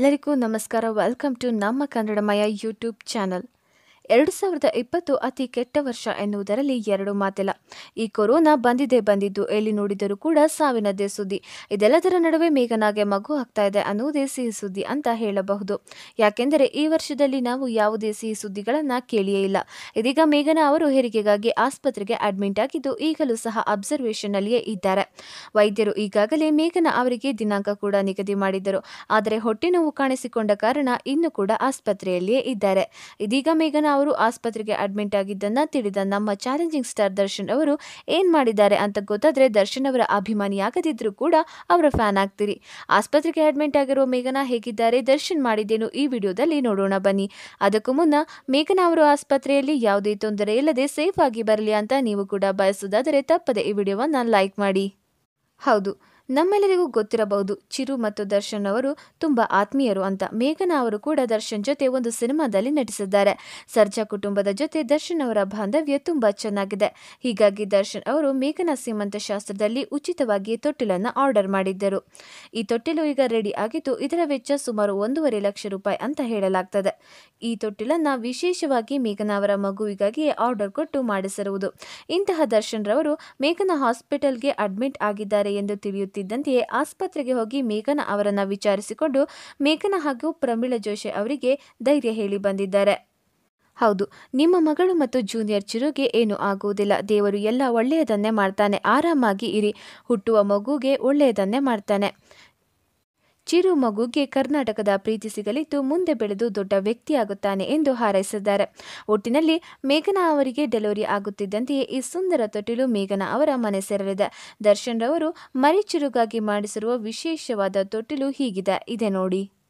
ಎಲ್ಲರಿಗೂ ನಮಸ್ಕಾರ welcome to ನಮ್ಮ ಕನ್ನಡಮಯ ಯೂಟ್ಯೂಬ್ ಚಾನಲ್ ಎರಡು ಸಾವಿರದ ಇಪ್ಪತ್ತು ಅತಿ ಕೆಟ್ಟ ವರ್ಷ ಎನ್ನುವುದರಲ್ಲಿ ಎರಡು ಮಾತಿಲ್ಲ ಈ ಕೊರೋನಾ ಬಂದಿದೆ ಬಂದಿದ್ದು ಎಲ್ಲಿ ನೋಡಿದರೂ ಕೂಡ ಸಾವಿನದ್ದೇ ಸುದ್ದಿ ಇದೆಲ್ಲದರ ನಡುವೆ ಮೇಘನಾಗೆ ಮಗು ಆಗ್ತಾ ಇದೆ ಅನ್ನುವುದೇ ಸಿಹಿ ಸುದ್ದಿ ಅಂತ ಹೇಳಬಹುದು ಯಾಕೆಂದರೆ ಈ ವರ್ಷದಲ್ಲಿ ನಾವು ಯಾವುದೇ ಸಿಹಿ ಸುದ್ದಿಗಳನ್ನು ಕೇಳಿಯೇ ಇಲ್ಲ ಇದೀಗ ಮೇಘನ ಅವರು ಹೆರಿಗೆಗಾಗಿ ಆಸ್ಪತ್ರೆಗೆ ಅಡ್ಮಿಟ್ ಆಗಿದ್ದು ಈಗಲೂ ಸಹ ಅಬ್ಸರ್ವೇಷನ್ನಲ್ಲಿಯೇ ಇದ್ದಾರೆ ವೈದ್ಯರು ಈಗಾಗಲೇ ಮೇಘನ ಅವರಿಗೆ ದಿನಾಂಕ ಕೂಡ ನಿಗದಿ ಮಾಡಿದ್ದರು ಆದರೆ ಹೊಟ್ಟೆ ನೋವು ಕಾಣಿಸಿಕೊಂಡ ಕಾರಣ ಇನ್ನು ಕೂಡ ಆಸ್ಪತ್ರೆಯಲ್ಲಿಯೇ ಇದ್ದಾರೆ ಇದೀಗ ಮೇಘನ ಅವರು ಆಸ್ಪತ್ರೆಗೆ ಅಡ್ಮಿಟ್ ಆಗಿದ್ದನ್ನ ತಿಳಿದ ನಮ್ಮ ಚಾಲೆಂಜಿಂಗ್ ಸ್ಟಾರ್ ದರ್ಶನ್ ಅವರು ಏನ್ ಮಾಡಿದ್ದಾರೆ ಅಂತ ಗೊತ್ತಾದ್ರೆ ದರ್ಶನ್ ಅವರ ಅಭಿಮಾನಿಯಾಗದಿದ್ರೂ ಕೂಡ ಅವರ ಫ್ಯಾನ್ ಆಗ್ತೀರಿ ಆಸ್ಪತ್ರೆಗೆ ಅಡ್ಮಿಟ್ ಆಗಿರುವ ಮೇಘನ ಹೇಗಿದ್ದಾರೆ ದರ್ಶನ್ ಮಾಡಿದ್ದೇನು ಈ ವಿಡಿಯೋದಲ್ಲಿ ನೋಡೋಣ ಬನ್ನಿ ಅದಕ್ಕೂ ಮುನ್ನ ಮೇಘನ ಅವರು ಆಸ್ಪತ್ರೆಯಲ್ಲಿ ಯಾವುದೇ ತೊಂದರೆ ಇಲ್ಲದೆ ಸೇಫ್ ಆಗಿ ಬರಲಿ ಅಂತ ನೀವು ಕೂಡ ಬಯಸುವುದಾದರೆ ತಪ್ಪದೆ ಈ ವಿಡಿಯೋವನ್ನು ಲೈಕ್ ಮಾಡಿ ಹೌದು ನಮ್ಮೆಲ್ಲರಿಗೂ ಗೊತ್ತಿರಬಹುದು ಚಿರು ಮತ್ತು ದರ್ಶನ್ ಅವರು ತುಂಬ ಆತ್ಮೀಯರು ಅಂತ ಮೇಘನ ಅವರು ಕೂಡ ದರ್ಶನ್ ಜೊತೆ ಒಂದು ಸಿನಿಮಾದಲ್ಲಿ ನಟಿಸಿದ್ದಾರೆ ಸರ್ಜಾ ಕುಟುಂಬದ ಜೊತೆ ದರ್ಶನ್ ಅವರ ಬಾಂಧವ್ಯ ತುಂಬ ಚೆನ್ನಾಗಿದೆ ಹೀಗಾಗಿ ದರ್ಶನ್ ಅವರು ಮೇಘನ ಸೀಮಂತ ಶಾಸ್ತ್ರದಲ್ಲಿ ಉಚಿತವಾಗಿ ತೊಟ್ಟಿಲನ್ನು ಆರ್ಡರ್ ಮಾಡಿದ್ದರು ಈ ತೊಟ್ಟಿಲು ಈಗ ರೆಡಿ ಆಗಿದ್ದು ಇದರ ವೆಚ್ಚ ಸುಮಾರು ಒಂದೂವರೆ ಲಕ್ಷ ರೂಪಾಯಿ ಅಂತ ಹೇಳಲಾಗ್ತದೆ ಈ ತೊಟ್ಟಿಲನ್ನು ವಿಶೇಷವಾಗಿ ಮೇಘನ ಅವರ ಮಗುವಿಗಾಗಿ ಆರ್ಡರ್ ಕೊಟ್ಟು ಮಾಡಿಸಿರುವುದು ಇಂತಹ ದರ್ಶನ್ ರವರು ಮೇಘನ ಹಾಸ್ಪಿಟಲ್ಗೆ ಅಡ್ಮಿಟ್ ಆಗಿದ್ದಾರೆ ಎಂದು ತಿಳಿಯುತ್ತಿದ್ದಂತೆಯೇ ಆಸ್ಪತ್ರೆಗೆ ಹೋಗಿ ಮೇಘನ ಅವರನ್ನ ವಿಚಾರಿಸಿಕೊಂಡು ಮೇಘನ ಹಾಗೂ ಪ್ರಮೀಳ ಜೋಶಿ ಅವರಿಗೆ ಧೈರ್ಯ ಹೇಳಿ ಬಂದಿದ್ದಾರೆ ಹೌದು ನಿಮ್ಮ ಮಗಳು ಮತ್ತು ಜೂನಿಯರ್ ಚಿರುಗೆ ಏನೂ ಆಗುವುದಿಲ್ಲ ದೇವರು ಎಲ್ಲ ಒಳ್ಳೆಯದನ್ನೇ ಮಾಡ್ತಾನೆ ಆರಾಮಾಗಿ ಇರಿ ಹುಟ್ಟುವ ಮಗುಗೆ ಒಳ್ಳೆಯದನ್ನೇ ಮಾಡ್ತಾನೆ ಚಿರು ಮಗುಗೆ ಕರ್ನಾಟಕದ ಪ್ರೀತಿ ಸಿಗಲಿದ್ದು ಮುಂದೆ ಬೆಳೆದು ದೊಡ್ಡ ವ್ಯಕ್ತಿಯಾಗುತ್ತಾನೆ ಎಂದು ಹಾರೈಸಿದ್ದಾರೆ ಒಟ್ಟಿನಲ್ಲಿ ಮೇಘನಾ ಅವರಿಗೆ ಡೆಲಿವರಿ ಆಗುತ್ತಿದ್ದಂತೆಯೇ ಈ ಸುಂದರ ತೊಟ್ಟಿಲು ಮೇಘನಾ ಅವರ ಮನೆ ಸೇರಲಿದೆ ದರ್ಶನ್ ರವರು ಮರಿ ಚಿರುಗಾಗಿ ಮಾಡಿಸಿರುವ ವಿಶೇಷವಾದ ತೊಟ್ಟಿಲು ಹೀಗಿದೆ ಇದೆ ನೋಡಿ